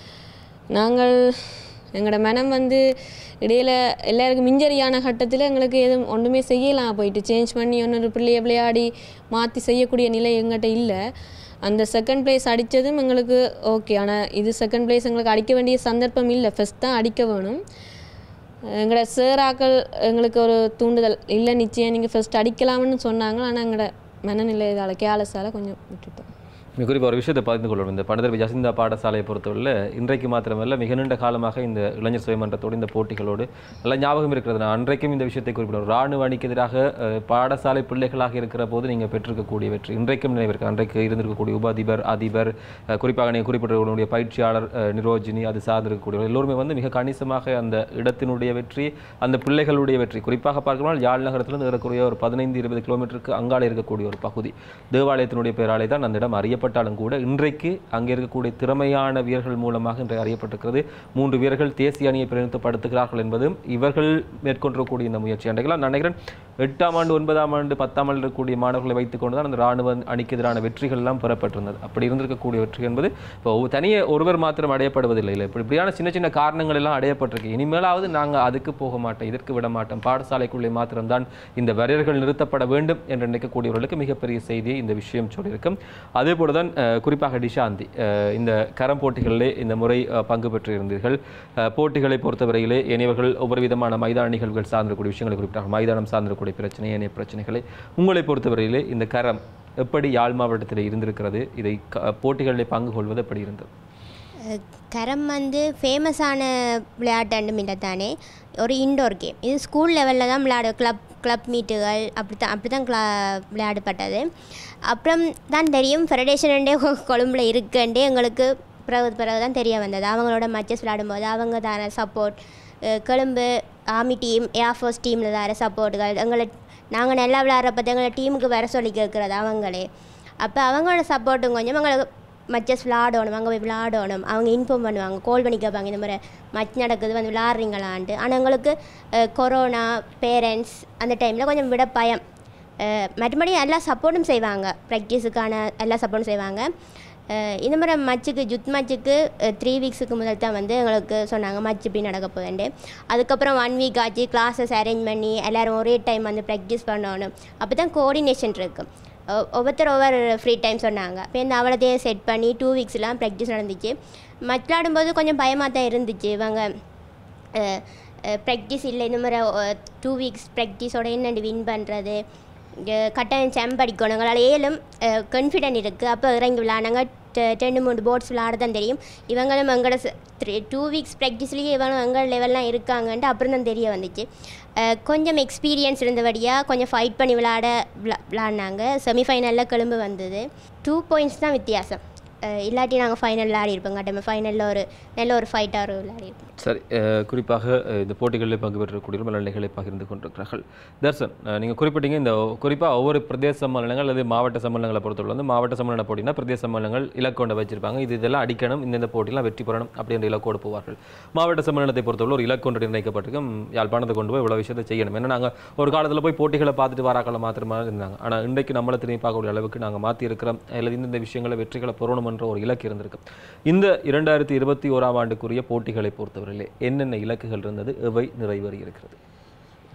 நாங்கள் எங்களோட மனம் வந்து இடையில எல்லாருக்கும் மிஞ்சரியான கட்டத்தில் எங்களுக்கு எதுவும் ஒன்றுமே செய்யலாம் போயிட்டு சேஞ்ச் பண்ணி இன்னொரு பிள்ளைய விளையாடி மாற்றி செய்யக்கூடிய நிலை எங்கிட்ட இல்லை அந்த செகண்ட் பிளேஸ் அடித்ததும் எங்களுக்கு ஓகே ஆனால் இது செகண்ட் பிளேஸ் எங்களுக்கு அடிக்க வேண்டிய சந்தர்ப்பம் இல்லை ஃபஸ்ட் தான் அடிக்க வேணும் எங்களோட சேராக்கள் எங்களுக்கு ஒரு தூண்டுதல் இல்லை நிச்சயம் நீங்கள் ஃபர்ஸ்ட் அடிக்கலாம்னு சொன்னாங்க ஆனால் எங்களோட மனநிலை இதால் கேலஸால் கொஞ்சம் விட்டுட்டோம்
மிக குறிப்பாக ஒரு விஷயத்தை பகிர்ந்து கொள்ளணும் இந்த பண்டதர் ஜசிந்தா பாடசாலையை பொறுத்தவரையில் இன்றைக்கு மாத்திரமல்ல மிக நீண்ட காலமாக இந்த இளைஞர் சுயமன்றத்தோடு இந்த போட்டிகளோடு நல்ல ஞாபகம் இருக்கிறது நான் அன்றைக்கும் இந்த விஷயத்தை குறிப்பிடுறோம் ராணுவ அணிக்கு எதிராக அஹ், பாடசாலை பிள்ளைகளாக இருக்கிற போது நீங்கள் பெற்றிருக்கக்கூடிய வெற்றி இன்றைக்கும் நினைவிருக்கு அன்றைக்கு இருந்திருக்கக்கூடிய உப அதிபர் அதிபர் அஹ், குறிப்பாக நீங்கள் குறிப்பிட்டவர்களுடைய பயிற்சியாளர் அஹ், நிரோஜினி அது சார்ந்திருக்கக்கூடியவர்கள் எல்லோருமே வந்து மிக கணிசமாக அந்த இடத்தினுடைய வெற்றி அந்த பிள்ளைகளுடைய வெற்றி குறிப்பாக பார்க்கணும் யாழ் நகரத்திலிருந்து இருக்கக்கூடிய ஒரு பதினைந்து இருபது கிலோமீட்டருக்கு அங்காலே இருக்கக்கூடிய ஒரு பகுதி தேவாலயத்தினுடைய பெயராலே தான் அந்த இடம் அறியப்பட்டாலும் கூட இன்றைக்கு அங்கே இருக்கக்கூடிய திறமையான வீரர்கள் மூலமாக இன்றைக்கு அறியப்பட்டிருக்கிறது மூன்று வீரர்கள் தேசிய அணியை பிரதிநிதித்துவப்படுத்துகிறார்கள் என்பதும் இவர்கள் மேற்கொண்டிருக்கக்கூடிய இந்த முயற்சி அன்றைக்கெல்லாம் நான் நினைக்கிறேன் எட்டாம் ஆண்டு ஒன்பதாம் ஆண்டு பத்தாம் ஆண்டு இருக்கக்கூடிய மாணவர்களை வைத்துக்கொண்டு தான் அந்த ராணுவ அணிக்கு எதிரான வெற்றிகள் எல்லாம் பெறப்பட்டிருந்தது அப்படி இருந்திருக்கக்கூடிய வெற்றி என்பது இப்போ ஒவ்வொரு- தனியே ஒருவர் மாத்திரம் அடையப்படுவதில்லை இல்லை இப்படி இப்படியான சின்ன சின்ன காரணங்கள் எல்லாம் அடையப்பட்டிருக்கு இனிமேலாவது நாங்கள் அதுக்கு போக மாட்டோம் இதற்கு விட மாட்டோம் பாடசாலைக்குள்ளே மாத்திரம்தான் இந்த வரையர்கள் நிறுத்தப்பட வேண்டும் என்று நினைக்கக்கூடியவர்களுக்கு மிகப்பெரிய செய்தியை இந்த விஷயம் சொல்லியிருக்கும் அதே போல தான் அஹ், குறிப்பாக டிஷாந்தி அஹ், இந்த கரம் போட்டிகளிலே இந்த முறை அஹ், பங்கு பெற்றிருந்தீர்கள் அஹ், போட்டிகளை பொறுத்தவரையிலே இனியவர்கள் ஒவ்வொரு விதமான மைதான நிகழ்வுகள் சார்ந்திருக்கூடிய விஷயங்களை குறிப்பிட்டார்கள் மைதானம் சார்ந்திருக்கக்கூடிய பிரச்சனை ஏனைய பிரச்சனைகளை உங்களை பொறுத்தவரையிலே இந்த கரம் எப்படி யாழ் மாவட்டத்தில் இருந்திருக்கிறது இதை க- போட்டிகளிலே பங்கு கொள்வது எப்படி இருந்தது
அஹ் கரம் வந்து ஃபேமஸான விளையாட்டு இல்லை தானே ஒரு இன்டோர் கேம் இது ஸ்கூல் லெவலில் தான் விளையாடு கிளப் கிளப் மீட்டுகள் அப்படி தான் அப்படி தான் கிளா விளையாடப்பட்டது அப்புறம் தான் தெரியும் ஃபெடரேஷன்டே கொழும்புல இருக்குன்டே எங்களுக்கு பிறகு பிறகு தான் தெரிய வந்தது அவங்களோட மேட்சஸ் விளையாடும்போது அவங்க தர support Colombo army team air force டீமில் தர சப்போர்ட்டுகள் எங்களை நாங்கள் நல்லா விளையாடுறப்ப எங்களை டீமுக்கு வர சொல்லி கேட்குறது அவங்களே அப்போ அவங்களோட சப்போர்ட்டும் கொஞ்சம் எங்களுக்கு மச்சஸ் விளாடணும் அங்கே போய் விளாடணும் அவங்க இன்ஃபார்ம் பண்ணுவாங்க கால் பண்ணி கேட்பாங்க இந்த மாதிரி மச் நடக்குது வந்து விளாட்றீங்களான்ட்டு ஆனால் எங்களுக்கு அஹ், கொரோனா பேரண்ட்ஸ் அந்த டைமில் கொஞ்சம் விட பயம் அஹ், மற்றபடி எல்லா சப்போர்ட்டும் செய்வாங்க ப்ராக்டிஸுக்கான எல்லா சப்போர்ட்டும் செய்வாங்க அஹ், இந்த மாதிரி மச்சுக்கு ஜுத் மச்சுக்கு த்ரீ வீக்ஸுக்கு முதல் தான் வந்து எங்களுக்கு சொன்னாங்க மச் இப்படி நடக்க போகுதுன்ட்டு அதுக்கப்புறம் ஒன் வீக் ஆச்சு கிளாஸஸ் அரேஞ்ச் பண்ணி எல்லோரும் ஒரே டைம் வந்து ப்ராக்டிஸ் பண்ணணும் அப்போ தான் கோஆர்டினேஷன் இருக்கும் ஒ- ஒவ்வொருத்தர் ஒவ்வொரு ஃப்ரீ டைம் சொன்னாங்க இப்போ இந்த அவளத்தையும் செட் பண்ணி டூ வீக்ஸ்லாம் ப்ராக்டிஸ் நடந்துச்சு மச் விளாடும்போது கொஞ்சம் பயமாக தான் இருந்துச்சு இவங்க ப்ராக்டிஸ் இல்லை இந்த மாதிரி டூ வீக்ஸ் ப்ராக்டிஸோட என்னண்டு வின் பண்ணுறது கட்டாயம் செம்ப் அடிக்கணும் எங்களால் ஏலும் கான்ஃபிடென்ட் இருக்குது அப்போ இறங்கி விளாடுனாங்க ரெண்டு மூணு போர்ட்ஸ் விளாட தான் தெரியும் இவங்களும் எங்களோட த்ரீ டூ வீக்ஸ் ப்ராக்டிஸ்லேயே இவங்களும் எங்கள் லெவல்லாம் இருக்காங்கன்ட்டு அப்புறம் தான் தெரிய வந்துச்சு அஹ் கொஞ்சம் எக்ஸ்பீரியன்ஸ் இருந்தபடியாக கொஞ்சம் ஃபைட் பண்ணி விளாட விளா விளாட்னாங்க செமிஃபைனலில் கிளம்பு வந்தது டூ பாயிண்ட்ஸ் தான் வித்தியாசம் அஹ் இல்லாட்டி நாங்கள் ஃபைனல் விளையாடிருப்போம் கட்டாயம் ஃபைனலில் ஒரு நல்ல ஒரு ஃபைட்டாக ஒரு விளையாடிருப்போம்
சரி அஹ், குறிப்பாக அஹ், இந்த போட்டிகளில் பங்கு பெற்றக்கூடிய மலநிலைகளை பகிர்ந்து கொண்டிருக்கிறார்கள் தர்சன் நீங்கள் குறிப்பிட்டீங்க இந்த குறிப்பாக ஒவ்வொரு பிரதேச சம்மேளனங்கள் அல்லது மாவட்ட சம்மேளனங்களை பொறுத்தவரை வந்து மாவட்ட சம்மேளன போட்டினா பிரதேச சம்மேளனங்கள் இலக்கொண்ட வச்சிருப்பாங்க இது இதெல்லாம் அடிக்கணும் இந்தந்த போட்டிலாம் வெற்றி பெறணும் அப்படின்ற இலக்கோடு போவார்கள் மாவட்ட சம்மேளனத்தை பொறுத்தவரை ஒரு இலக்கொண்டு நிர்ணயிக்கப்பட்டிருக்கும் யாழ்ப்பாணத்தை கொண்டு போய் இவ்வளோ விஷயத்தை செய்யணும் ஏன்னா நாங்கள் ஒரு காலத்தில் போய் போட்டிகளை பார்த்துட்டு வாராக்களை மாத்திரமா இருந்தாங்க ஆனால் இன்றைக்கு நம்மளை திரும்பி பார்க்கக்கூடிய அளவுக்கு நாங்கள் மாற்றி இருக்கிறோம் அல்லது இந்த விஷயங்களை வெற்றிகளை பெறணும் என்ற ஒரு இலக்கு இருந்திருக்கு இந்த இரண்டாயிரத்தி இருபத்தி ஓராம் ஆண்டுக்குரிய போட்டிகளை பொறுத்தவரையிலே என்னென்ன இலக்குகள் இருந்தது எவை நிறைவேறி இருக்கிறது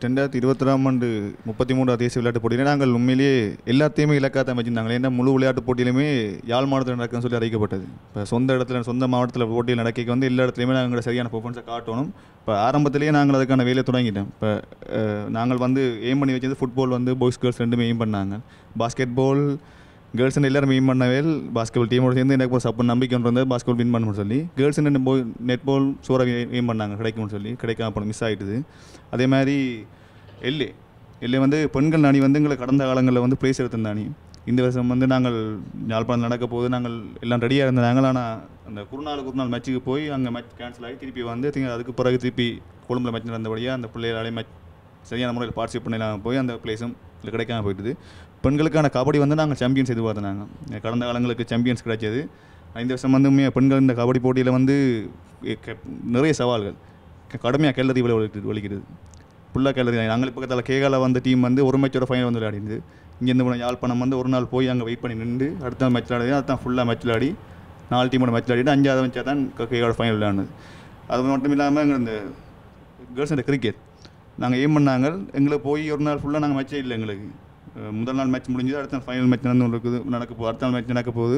ரெண்டாயிரத்தி இருபத்தொராம் ஆண்டு முப்பத்தி மூன்றாவது தேசிய விளையாட்டு போட்டியில் நாங்கள் உண்மையிலேயே எல்லாத்தையுமே இலக்காக வச்சிருந்தாங்க ஏன்னா முழு விளையாட்டு போட்டியிலுமே யாழ் மாவட்டத்தில் நடக்குன்னு சொல்லி அறிவிக்கப்பட்டது இப்போ சொந்த இடத்துல சொந்த மாவட்டத்தில் போட்டியில் நடக்க வந்து எல்லா இடத்துலையுமே நாங்கள் சரியான பெர்ஃபார்மன்ஸை காட்டணும் இப்போ ஆரம்பத்திலேயே நாங்கள் அதுக்கான வேலையை தொடங்கிட்டோம் இப்போ அஹ், நாங்கள் வந்து எய்ம் பண்ணி வச்சது ஃபுட்பால் வந்து பாய்ஸ் கேர்ள்ஸ் ரெண்டுமே எய்ம் பண்ணாங்க பாஸ்கெட் பால் கேர்ள்ஸ் எல்லாரும் எய்ம் பண்ணவே பாஸ்கெட் டீமோட சேர்ந்து எனக்கு ஒரு சப்ப நம்பிக்கை ஒன்று இருந்தது பாஸ்கெட் வின் பண்ணணும்னு சொல்லி கேர்ள்ஸ் ரெண்டு போய் நெட் பால் சூறாக எய்ம் பண்ணாங்க கிடைக்கும்னு சொல்லி கிடைக்காம அப்புறம் மிஸ் ஆகிட்டுது அதே மாதிரி எல்ஏ எல்ஏ வந்து பெண்கள் அணி வந்து எங்களை கடந்த காலங்களில் வந்து பிளேஸ் எடுத்திருந்த அணி இந்த வருஷம் வந்து நாங்கள் யாழ்ப்பாணம் நடக்க போது நாங்கள் எல்லாம் ரெடியாக இருந்தாங்க ஆனால் அந்த குருநாள் குருநாள் மேட்ச்சுக்கு போய் அங்கே மேட்ச் கேன்சல் ஆகி திருப்பி வந்து திரும்பி அதுக்கு பிறகு திருப்பி கொழும்புல மேட்ச் நடந்தபடியாக அந்த பிள்ளைகளாலே மேட்ச் சரியான முறையில் பார்ட்டிசிபேட் பண்ணலாம் போய் அந்த பிளேஸும் இல்லை கிடைக்காம போயிட்டுது பெண்களுக்கான கபடி வந்து நாங்கள் சாம்பியன்ஸ் எதிர்பார்த்தனாங்க கடந்த காலங்களுக்கு சாம்பியன்ஸ் கிடைச்சது இந்த வருஷம் வந்து உண்மையா பெண்கள் இந்த கபடி போட்டியில் வந்து எ- க- நிறைய சவால்கள் கடுமையாக கேலரி விளை வலிக்கிறது ஃபுல்லாக கேலரி நாங்கள் பக்கத்தில் கேகால வந்த டீம் வந்து ஒரு மேட்சோட ஃபைனல் வந்து விளையாடிந்து இங்கேருந்து போன யாழ்ப்பாணம் வந்து ஒரு நாள் போய் அங்கே வெயிட் பண்ணி நின்று அடுத்த நாள் மேட்ச் விளையாடி அதுதான் ஃபுல்லாக மேட்ச் விளையாடி நாலு டீமோட மேட்ச் விளையாடிட்டு அஞ்சாவது மேட்சாக தான் கேகால ஃபைனல் விளையாடுனது அது மட்டும் இல்லாமல் எங்கள் இந்த கேர்ள்ஸ் இந்த கிரிக்கெட் நாங்கள் ஏம் பண்ணாங்க எங்களுக்கு போய் ஒரு நாள் ஃபுல்லாக நாங்கள் மேட்சே இல்லை எங்களுக்கு அஹ் முதல் நாள் மேட்ச் முடிஞ்சது அடுத்த நாள் ஃபைனல் மேட்ச் நடந்து இருக்குது நடக்க போகுது அடுத்த நாள் மேட்ச் நடக்க போகுது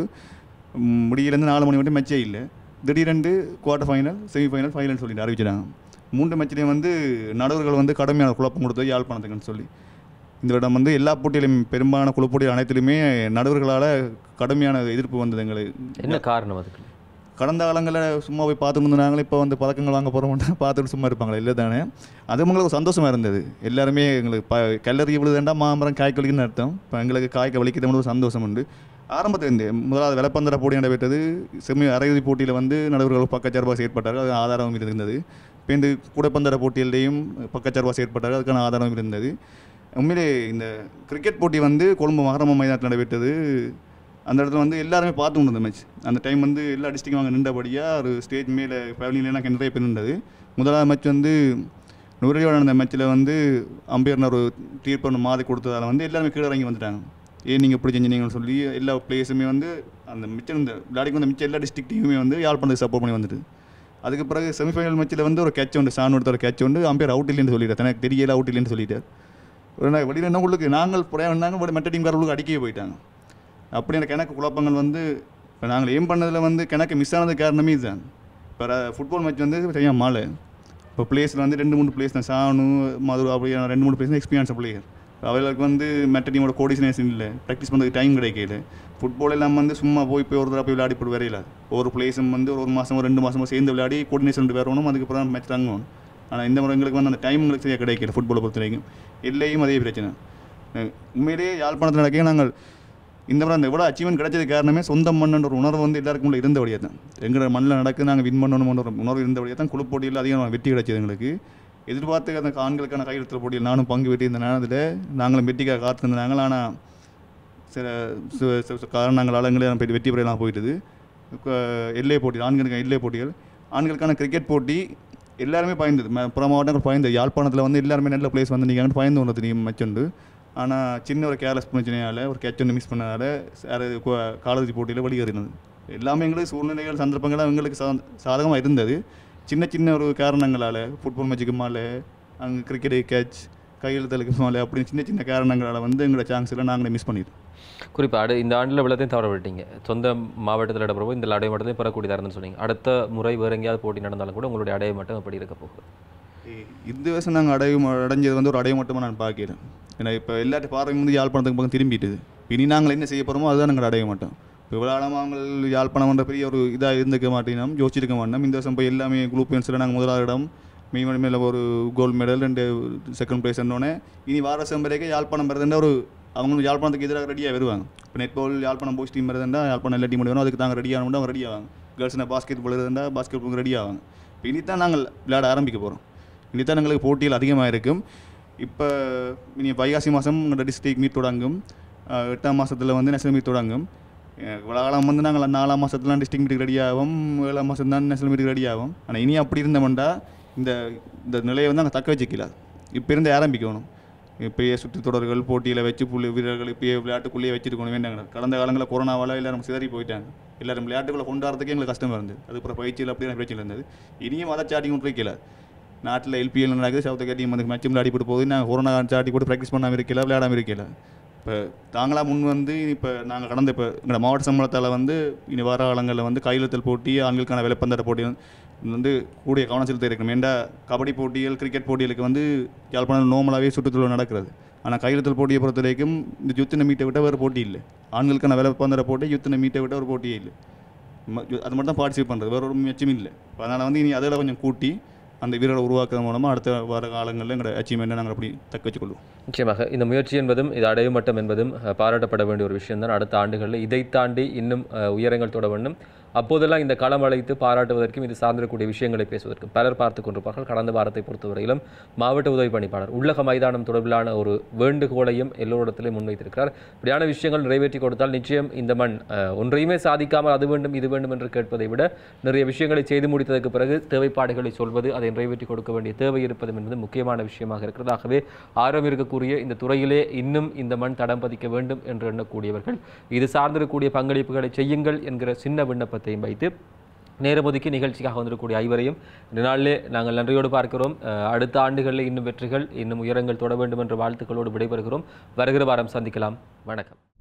ம், முடியிலேருந்து நாலு மணி மட்டும் மேட்சே இல்லை திடீரெண்டு quarter final semi final final சொல்லிட்டு அறிவிச்சிட்டாங்க மூன்று மேட்ச்லேயும் வந்து நடுவர்கள் வந்து கடுமையான குழப்பம் கொடுத்தது யாழ்ப்பாணத்துக்குன்னு சொல்லி இந்த வருடம் வந்து எல்லா போட்டியிலும் பெரும்பாலான குழு போட்டிகள் அனைத்திலுமே நடுவர்களால் கடுமையான எதிர்ப்பு வந்தது எங்களுக்கு
என்ன காரணம் அதுக்கு
கடந்த காலங்களில் சும்மா போய் பார்த்துட்டு இருந்தாங்களே இப்போ வந்து பதக்கங்கள் வாங்க போகிறோம் பார்த்துட்டு சும்மா இருப்பாங்களே இல்லை தானே அது உங்களுக்கு ஒரு சந்தோஷமாக இருந்தது எல்லாருமே எங்களுக்கு ப கல்லறி விழுதுண்டா மாமரம் காய்க்க வலிக்குன்னு அர்த்தம் இப்போ எங்களுக்கு காய்க்க வலிக்கிறது ஒரு சந்தோஷம் உண்டு ஆரம்பத்தில் இருந்து முதலாவது வெளப்பந்தர போட்டி நடைபெற்றது செமி அரையிறுதி போட்டியில் வந்து நடுவர்கள் பக்கச்சார்பாக செயற்பட்டார்கள் அது ஆதாரம் இருந்தது இப்போ இந்த கூடப்பந்தர போட்டியிலையும் பக்கச்சார்பாக செயற்பட்டார்கள் அதுக்கான ஆதாரம் இருந்தது உண்மையிலே இந்த கிரிக்கெட் போட்டி வந்து கொழும்பு மகரம மைதானத்தில் நடைபெற்றது அந்த இடத்துல வந்து எல்லாருமே பார்த்து கொண்டு மேட்ச் அந்த டைம் வந்து எல்லா டிஸ்ட்ரிக்டும் அங்கே நின்றபடியாக ஒரு ஸ்டேஜ் மேலே பவனிலாம் நிறைய பேர் நின்றது முதலாவது மேட்ச் வந்து நுரையோட நடந்த மேட்ச்சில் வந்து அம்பையர்னு ஒரு தீர்ப்பு ஒன்று மாறி கொடுத்ததால வந்து எல்லாருமே கீழே இறங்கி வந்துட்டாங்க ஏன் நீங்கள் இப்படி செஞ்சீங்கன்னு சொல்லி எல்லா பிளேஸுமே வந்து அந்த மிச்சம் இந்த விளையாடிக்கு வந்த மிச்சம் எல்லா டிஸ்ட்ரிக்ட் டீமுமே வந்து யாழ்ப்பாணத்துக்கு சப்போர்ட் பண்ணி வந்துட்டு அதுக்கு பிறகு செமிஃபைனல் மேட்ச்சில் வந்து ஒரு கேட்ச் உண்டு சான் ஒரு கேட்ச் உண்டு அம்பையர் அவுட் இல்லைன்னு சொல்லிட்டார் எனக்கு தெரியல அவுட் இல்லைன்னு சொல்லிட்டார் ஒரு நாள் வெளியில் என்ன உங்களுக்கு நாங்கள் புறையாண்டாங்க மற்ற டீம்காரர்களுக்கு அடிக்கவே போயிட்டாங்க அப்படி எனக்கு கணக்கு குழப்பங்கள் வந்து இப்போ நாங்கள் ஏம் பண்ணதில் வந்து கணக்கு மிஸ் ஆனது காரணமே இதுதான் இப்போ ஃபுட்பால் மேட்ச் வந்து சரியாக மாலை இப்போ பிளேஸில் வந்து ரெண்டு மூணு பிளேஸ் தான் சானு மதுரை அப்படியான ரெண்டு மூணு பிளேஸ் எக்ஸ்பீரியன்ஸ் பிளேயர் அவர்களுக்கு வந்து மெட்ட டீமோட கோஆர்டினேஷன் இல்லை ப்ராக்டிஸ் பண்ணுறதுக்கு டைம் கிடைக்கல ஃபுட்பால் எல்லாம் வந்து சும்மா போய் போய் ஒரு தடவை போய் விளையாடி போட்டு வரையில ஒரு பிளேஸும் வந்து ஒரு மாதமோ ரெண்டு மாதமோ சேர்ந்து விளையாடி கோஆர்டினேஷன் வரணும் அதுக்கப்புறம் மேட்ச் தங்கணும் ஆனால் இந்த முறை எங்களுக்கு வந்து அந்த டைம் எங்களுக்கு சரியாக கிடைக்கல ஃபுட்பாலை பொறுத்த வரைக்கும் எல்லையும் அதே பிரச்சனை அஹ் உண்மையிலேயே யாழ்ப்பாணத்தில் நடக்க நாங்கள் இந்த மாதிரி அந்த எவ்வளோ அச்சீவ்மெண்ட் கிடைச்சது காரணமே சொந்தம் மண்ணுன்ற ஒரு உணர்வு வந்து எல்லாருக்கும் உள்ள இருந்தபடியாக தான் எங்களோட மண்ணில் நடக்குது நாங்கள் வின் பண்ணணும்ன்ற ஒரு உணர்வு இருந்தபடியாக தான் குழு போட்டியில் அதிகம் வெற்றி கிடைச்சது எங்களுக்கு எதிர்பார்த்து அந்த ஆண்களுக்கான கையெழுத்து போட்டியில் நானும் பங்கு பெற்றிருந்த நேரத்தில் நாங்களும் வெற்றிக்காக காத்திருந்தாங்க ஆனால் சில சு- சு- சு- காரணங்களால் எங்களே போய் வெற்றி பெறலாம் போயிட்டுது இப்போ எல்லை போட்டி ஆண்களுக்கு எல்லை போட்டிகள் ஆண்களுக்கான கிரிக்கெட் போட்டி எல்லாருமே பயந்தது ம- புற மாவட்டங்கள் பயந்தது யாழ்ப்பாணத்தில் வந்து எல்லாருமே நல்ல பிளேஸ் வந்து நீங்கள் பயந்து ஒன்று நீங்கள் மேட்ச் உண்டு ஆனால் சின்ன ஒரு கேர்லெஸ் பிரச்சனையால் ஒரு கேட்ச் ஒன்று மிஸ் பண்ணதால் காலேஜ் போட்டியில் வெளியேறினது எல்லாமே எங்களுக்கு சூழ்நிலைகள் சந்தர்ப்பங்கள்லாம் எங்களுக்கு சா சாதகமாக இருந்தது சின்ன சின்ன ஒரு காரணங்களால் ஃபுட்பால் மேட்சுக்கு மேலே அங்கே கிரிக்கெட் கேட்ச் கையெழுத்தலுக்கு மேலே அப்படின்னு சின்ன சின்ன காரணங்களால் வந்து எங்களோட சான்ஸில் நாங்களே மிஸ் பண்ணிட்டோம்
குறிப்பாக அடு இந்த ஆண்டில் விளத்தையும் தவற விட்டீங்க சொந்த மாவட்டத்தில் இடம்பெறவும் இந்த அடைய மட்டும் பெறக்கூடியதாக இருந்துன்னு சொன்னீங்க அடுத்த முறை வேறு எங்கேயாவது போட்டி நடந்தாலும் கூட உங்களுடைய அடைய மட்டும் எப்படி இருக்க போகுது
இந்த வருஷம் நாங்கள் அடையும் அடைஞ்சது வந்து ஒரு அடைய மட்டுமா நான் பார்க்கிறேன் ஏன்னா இப்போ எல்லாத்தையும் பார்வை வந்து யாழ்ப்பாணத்துக்கு பக்கம் திரும்பிட்டுது இனி நாங்கள் என்ன செய்ய போகிறோமோ அதுதான் நாங்கள் அடைய மாட்டோம் இப்போ இவ்வளோ ஆழமாக அவங்க யாழ்ப்பாணம்ன்ற பெரிய ஒரு இதாக இருந்துக்க மாட்டேனோம் யோசிச்சிருக்க மாட்டோம் இந்த வருஷம் போய் எல்லாமே குரூப் பென்ஸில் நாங்கள் முதலாவது இடம் மீன் மேலே ஒரு கோல்டு மெடல் ரெண்டு செகண்ட் ப்ரைஸ் என்னோடனே இனி வார வருஷம் வரைக்கும் யாழ்ப்பாணம் பெறதுண்டா ஒரு அவங்க யாழ்ப்பாணத்துக்கு எதிராக ரெடியாக வருவாங்க இப்போ நெட்பால் யாழ்ப்பாணம் போய்ஸ் டீம் வருதுண்டா யாழ்ப்பாணம் எல்லா டீம் வேணும் அதுக்கு தாங்க ரெடி ஆகணும்னா அவங்க ரெடி ஆவாங்க கேர்ள்ஸ்னா பாஸ்கெட் பால் இருந்தால் பாஸ்கெட் பால் ரெடி ஆவாங்க இப்போ இனி தான் நாங்கள் விளையாட ஆரம்பிக்க போகிறோம் இனித்தான் எங்களுக்கு போட்டிகள் அதிகமாக இருக்கும் இப்போ இனி வைகாசி மாதம் எங்களோட டிஸ்ட்ரிக்ட் மீட் தொடங்கும் அஹ் எட்டாம் மாதத்தில் வந்து நேஷனல் மீட் தொடங்கும் அஹ் காலம் வந்து நாங்கள் நாலாம் மாதத்துலாம் டிஸ்ட்ரிக்ட் மீட்டுக்கு ரெடி ஆகும் ஏழாம் மாதம் தான் நேஷனல் மீட்டுக்கு ரெடி ஆகும் ஆனால் இனி அப்படி இருந்தோம்டா இந்த இந்த நிலையை வந்து நாங்கள் தக்க வச்சுக்கல இப்போ இருந்து ஆரம்பிக்கணும் இப்பயே சுற்று தொடர்கள் போட்டியில் வச்சு புள்ளி வீரர்கள் இப்பயே விளையாட்டுக்குள்ளேயே வச்சிருக்கணும் வேண்டாங்க கடந்த காலங்களில் கொரோனாவால் எல்லாரும் சிதறி போயிட்டாங்க எல்லாரும் விளையாட்டுக்குள்ளே கொண்டாடுறதுக்கே எங்களுக்கு கஷ்டமாக இருந்தது அது அப்புறம் பயிற்சியில் அப்படியே பிரச்சனை இருந்தது இனியும் அதை சாட்டிங் வைக்கல நாட்டில் எல்பிஎல் நடக்குது சவுத் டீம் வந்து மேட்சும் விளையாடி போட்டு போகுது நான் கொரோனா சாட்டி போட்டு ப்ராக்டிஸ் பண்ணாமல் இருக்கல விளையாடாமல் இருக்கல இப்போ தாங்களாக முன் வந்து இப்போ நாங்கள் கடந்த இப்போ எங்களோட மாவட்ட சம்பளத்தால் வந்து இனி வர காலங்களில் வந்து கையெழுத்தல் போட்டி ஆண்களுக்கான வெள்ளப்பந்தாட்ட போட்டி வந்து கூடிய கவனம் செலுத்த இருக்கணும் ஏண்டா கபடி போட்டிகள் கிரிக்கெட் போட்டிகளுக்கு வந்து யாழ்ப்பாணம் நோமலாகவே சுற்றுச்சூழல் நடக்கிறது ஆனால் கையெழுத்தல் போட்டியை பொறுத்த வரைக்கும் இந்த யுத்தின மீட்டை விட்ட வேறு போட்டி இல்லை ஆண்களுக்கான வெள்ளப்பந்தாட்ட போட்டி யுத்தின மீட்டை விட்ட ஒரு போட்டியே இல்லை ம- அது மட்டும் தான் பார்ட்டிசிபேட் பண்ணுறது வேற ஒரு முயற்சியும் இல்லை அதனால் வந்து இனி அதில் கொஞ்சம் கூட்டி அந்த வீரரை உருவாக்குறது மூலமாக அடுத்த வர காலங்களில் எங்களோட அச்சீவ்மெண்ட்டை நாங்கள் அப்படி தக்க வச்சுக்கொள்வோம்
நிச்சயமாக இந்த முயற்சி என்பதும் இது அடையும் மட்டம் என்பதும் அஹ், பாராட்டப்பட வேண்டிய ஒரு விஷயம்தான் அடுத்த ஆண்டுகளில் இதை தாண்டி இன்னும் அஹ், உயரங்கள் தொட வேண்டும் அப்போதெல்லாம் இந்த களம் அழைத்து பாராட்டுவதற்கும் இது சார்ந்திருக்கக்கூடிய விஷயங்களை பேசுவதற்கும் பலர் பார்த்து கொண்டிருப்பார்கள் கடந்த வாரத்தை பொறுத்தவரையிலும் மாவட்ட உதவி பணிப்பாளர் உள்ளக மைதானம் தொடர்பிலான ஒரு வேண்டுகோளையும் எல்லோரிடத்திலும் முன்வைத்திருக்கிறார் இப்படியான விஷயங்கள் நிறைவேற்றி கொடுத்தால் நிச்சயம் இந்த மண் அஹ், ஒன்றையுமே சாதிக்காமல் அது வேண்டும் இது வேண்டும் என்று கேட்பதை விட நிறைய விஷயங்களை செய்து முடித்ததற்கு பிறகு தேவைப்பாடுகளை சொல்வது அதை நிறைவேற்றி கொடுக்க வேண்டிய தேவை இருப்பது என்பது முக்கியமான விஷயமாக இருக்கிறது ஆகவே ஆர்வம் இருக்கக்கூடிய இந்த துறையிலே இன்னும் இந்த மண் தடம் பதிக்க வேண்டும் என்று எண்ணக்கூடியவர்கள் இது சார்ந்திருக்கக்கூடிய பங்களிப்புகளை செய்யுங்கள் என்கிற சின்ன விண்ணப்பத்தையும் வைத்து நேரம் ஒதுக்கி நிகழ்ச்சிக்காக வந்திருக்கக்கூடிய ஐவரையும் இந்த நாளிலே நாங்கள் நன்றியோடு பார்க்கிறோம் அஹ், அடுத்த ஆண்டுகளில் இன்னும் வெற்றிகள் இன்னும் உயரங்கள் தொட வேண்டும் என்ற வாழ்த்துக்களோடு விடைபெறுகிறோம் வருகிற வாரம் சந்திக்கலாம் வணக்கம்